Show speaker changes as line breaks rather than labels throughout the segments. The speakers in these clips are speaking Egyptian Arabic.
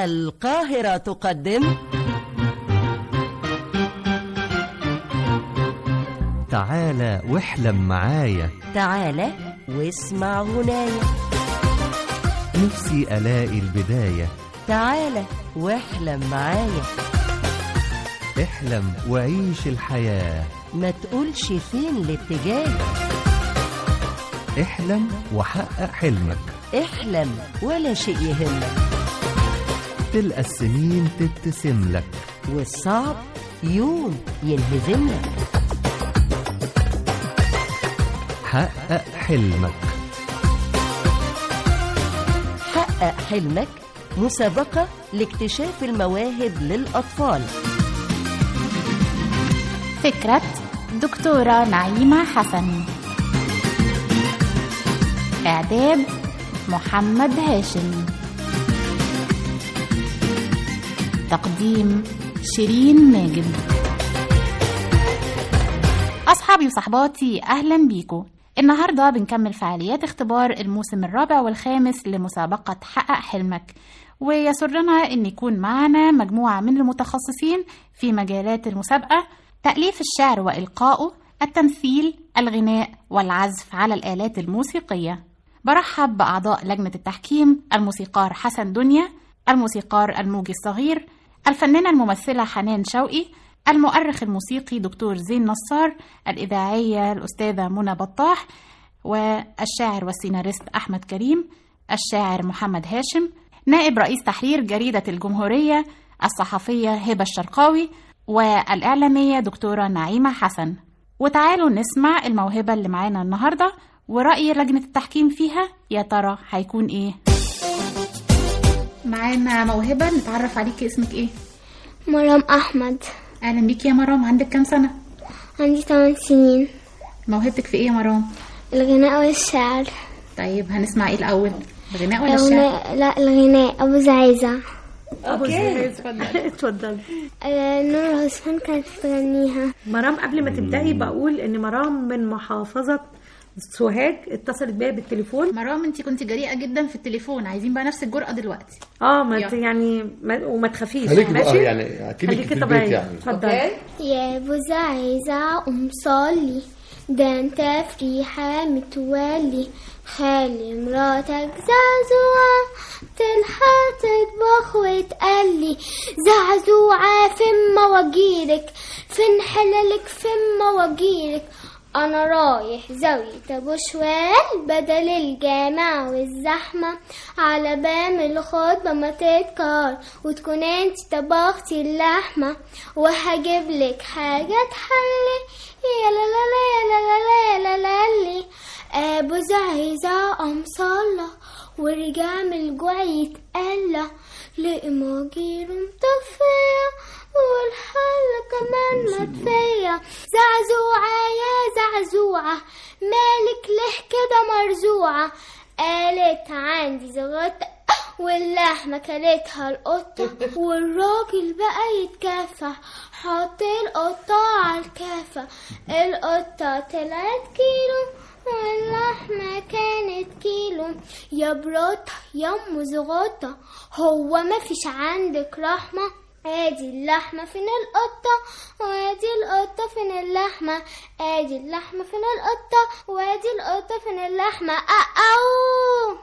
القاهرة تقدم
تعالى واحلم معايا
تعالى واسمع غناية
نفسي ألاقي البداية
تعالى واحلم معايا
احلم وعيش الحياة
ما تقولش فين الاتجاه
احلم وحقق حلمك
احلم ولا شيء يهمك
تلقى السنين تبتسم لك
والصعب يوم ينهزم لك
حقق حلمك
حقق حلمك مسابقة لاكتشاف المواهب للأطفال
فكرة دكتورة نعيمة حسن إعداد محمد هاشم تقديم شيرين ماجد أصحابي وصحباتي أهلا بيكم النهاردة بنكمل فعاليات اختبار الموسم الرابع والخامس لمسابقة حقق حلمك ويسرنا أن يكون معنا مجموعة من المتخصصين في مجالات المسابقة تأليف الشعر وإلقائه التمثيل الغناء والعزف على الآلات الموسيقية برحب بأعضاء لجنة التحكيم الموسيقار حسن دنيا الموسيقار الموجي الصغير الفنانة الممثلة حنان شوقي المؤرخ الموسيقي دكتور زين نصار الإذاعية الأستاذة منى بطاح والشاعر والسيناريست أحمد كريم الشاعر محمد هاشم نائب رئيس تحرير جريدة الجمهورية الصحفية هبة الشرقاوي والإعلامية دكتورة نعيمة حسن وتعالوا نسمع الموهبة اللي معانا النهاردة ورأي لجنة التحكيم فيها يا ترى هيكون إيه معانا موهبة نتعرف عليكي اسمك إيه
مرام أحمد
أهلا بيكي يا مرام عندك كام سنة
عندي 8 سنين
موهبتك في إيه يا مرام
الغناء والشعر
طيب هنسمع إيه الأول الغناء ولا الشعر
الغناء لا الغناء أبو زعيزة
اتفضل
آه، نور عثمان كانت بتغنيها
مرام قبل ما تبدأي بقول ان مرام من محافظة سوهاج اتصلت بيا بالتليفون
مرام انت كنت جريئة جدا في التليفون عايزين بقى نفس الجرأة دلوقتي
اه ما ت-
يلا.
يعني ما وما تخافيش
خليكي
ماشي
بقى يعني اكنك
خليكي
في البيت
طبيعية
يعني
اتفضلي
يا ابو زعيزة قوم صلي ده انت في ريحة متولي خالي مراتك زعزوعة تلحق تطبخ وتقلي زعزوعة فين مواجيرك فين حلالك فين مواجيرك انا رايح زاوية ابو شوال بدل الجامع والزحمة على بام الخطبة ما تتكار وتكون انت طبختي اللحمة وهجيب لك حاجة تحلي يا لا لا لا يا لا لا لا يا لا لا لي ابو زعيزة قام صلى ورجع من الجوع يتقلى لقي مجير مطفية والحل كمان مطفية زعزوعة يا زعزوعة مالك ليه كده مرزوعة قالت عندي زغطة واللحمة كلتها القطة والراجل بقى يتكافى حط القطة على الكافة القطة طلعت كيلو واللحمة كانت كيلو يا بروتة يا ام زغطة هو ما فيش عندك رحمة ادي اللحمة فين القطة وادي القطة فين اللحمة ادي اللحمة فين القطة وادي القطة فين اللحمة أو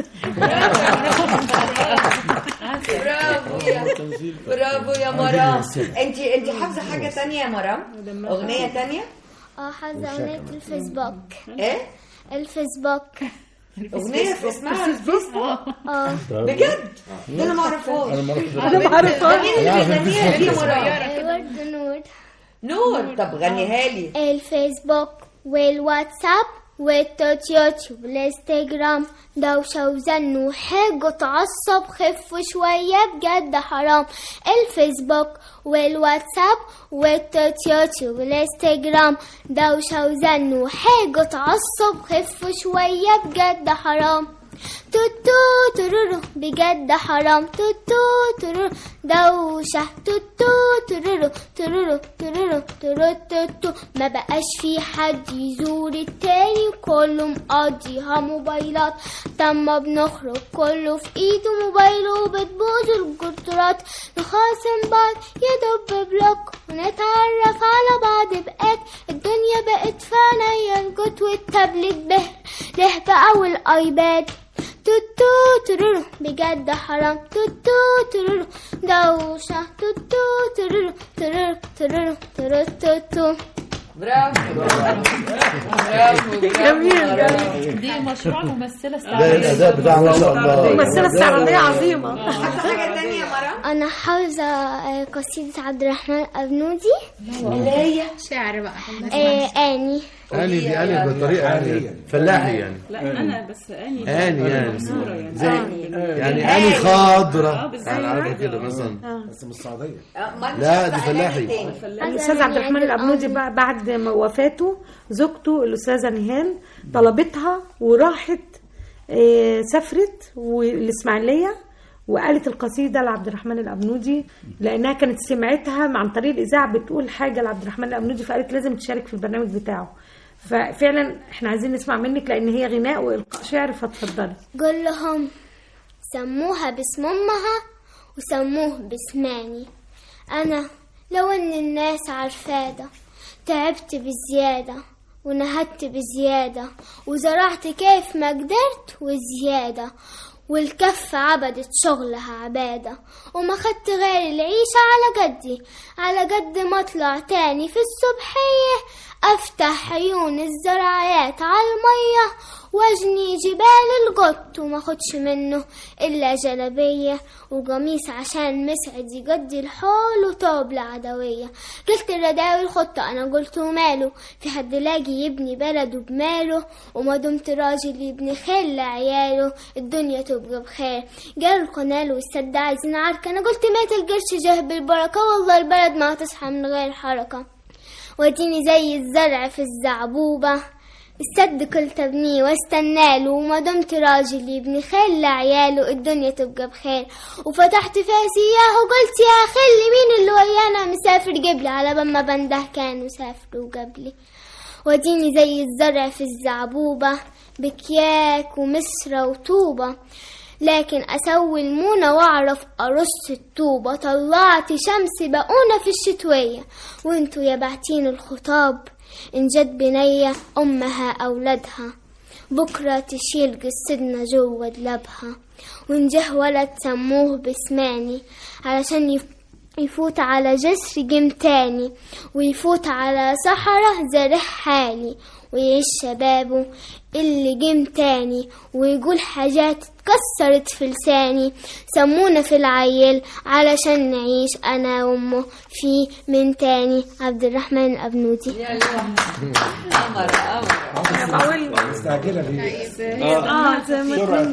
برافو يا برافو يا مرام انت انت حافظه حاجه تانية يا مرام اغنيه تانية
اه حافظة أغنية الفيسبوك
ايه
الفيسبوك
اغنيه في اسمها الفيسبوك
اه
بجد ده انا ما اعرفهاش
انا ما اعرفش
انا ما اعرفهاش مين اللي بيغنيها دي يا مرام
ورد نور
نور طب غنيها لي
الفيسبوك والواتساب والتوتيوت والانستجرام دوشة وزن وحاجة تعصب خف شوية بجد حرام الفيسبوك والواتساب والتوتيوت والانستجرام دوشة وزن وحاجة تعصب خف شوية بجد حرام توتو ترورو بجد حرام توتو ترورو دوشة توتو ترورو ترورو ترورو ترورو توتو ما بقاش في حد يزور التاني كله مقضيها موبايلات لما بنخرج كله في ايده موبايله وبتبوظ الجرترات نخاصم بعض يدب بلوك ونتعرف على بعض بقات الدنيا بقت فانية الجوت والتابلت به له بقى والايباد توتو ترورو بجد حرام توتو ترورو دوشة توتو ترورو ترورو ترورو ترورو توتو
برافو برافو
جميل جميل
دي مشروع ممثلة
ده الاداء بتاعها ما شاء الله
ممثلة استعراضية عظيمة
حاجة تانية يا مرام
أنا حافظة آه، قصيدة عبد الرحمن أبنودي
شعر بقى
آه، آني
اني دي اني بطريقه يعني فلاحي يعني
لا انا بس اني
اني يعني
صورة يعني
زي يعني اني خضرة يعني عارفه كده مثلا
بس من السعوديه
لا دي فلاحي
الاستاذ عبد الرحمن الابنودي بقى بعد ما وفاته زوجته الاستاذه نهال طلبتها وراحت آه، سافرت والاسماعيليه وقالت القصيده لعبد الرحمن الابنودي لانها كانت سمعتها عن طريق الاذاعه بتقول حاجه لعبد الرحمن الابنودي فقالت لازم تشارك في البرنامج بتاعه ففعلا احنا عايزين نسمع منك لان هي غناء والقاء شعر فاتفضلي
قول لهم سموها باسم أمها وسموه باسماني أنا لو إن الناس عارفاه ده تعبت بزيادة ونهدت بزيادة وزرعت كيف ما قدرت وزيادة والكف عبدت شغلها عبادة وما خدت غير العيشة على قدي على قد ما اطلع تاني في الصبحية افتح عيون الزراعات على المية واجني جبال القط وما خدش منه الا جلبية وقميص عشان مسعد يقضي الحول وطوب العدوية قلت الرداوي الخطة انا قلت ماله في حد لاقي يبني بلده بماله وما دمت راجل يبني خير لعياله الدنيا تبقى بخير قالوا القنال والسد عايزين عركة انا قلت مات القرش جه بالبركة والله البلد ما هتصحى من غير حركة وديني زي الزرع في الزعبوبة السد قلت ابنيه واستناله وما دمت راجل يبني خير لعياله الدنيا تبقى بخير وفتحت فاسي اياه وقلت يا خلي مين اللي ويانا مسافر قبلي على بال ما بنده كانوا سافروا قبلي وديني زي الزرع في الزعبوبة بكياك ومسرة وطوبة لكن أسوي المونة وأعرف أرص الطوبة طلعت شمس بقونة في الشتوية وانتوا يا بعتين الخطاب إن جت بنية أمها أولادها بكرة تشيل قصدنا جوه دلبها وإن جه ولد سموه باسماني علشان يف... يفوت على جسر جيم تاني ويفوت على صحراء زرع حالي ويعيش شبابه اللي جيم تاني ويقول حاجات اتكسرت في لساني سمونا في العيل علشان نعيش انا وامه في من تاني عبد الرحمن الابنودي
قمر قمر
مستعجله ليه؟
اه زي ما تكون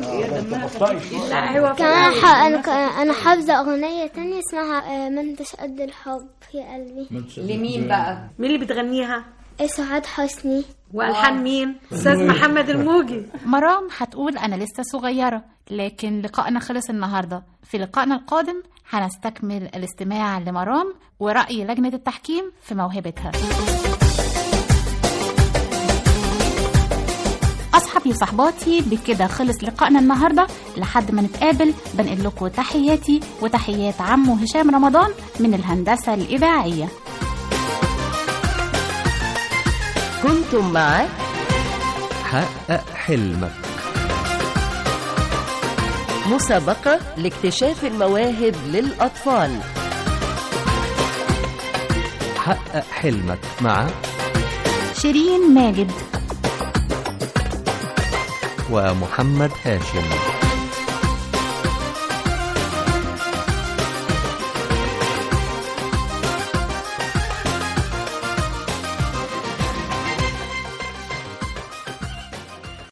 لا هو
كمان ح... انا ك... انا حافظه اغنيه تانية اسمها آه، ما انتش قد الحب يا قلبي
لمين بقى
مين اللي بتغنيها
سعاد حسني
والحان مين استاذ محمد الموجي
مرام هتقول أنا لسه صغيرة لكن لقائنا خلص النهاردة في لقائنا القادم هنستكمل الاستماع لمرام ورأي لجنة التحكيم في موهبتها أصحابي وصحباتي بكده خلص لقائنا النهاردة لحد ما نتقابل بنقل لكم تحياتي وتحيات عمو هشام رمضان من الهندسة الإذاعية
كنتم مع
حقق حلمك
مسابقة لاكتشاف المواهب للأطفال
حقق حلمك مع
شيرين ماجد
ومحمد هاشم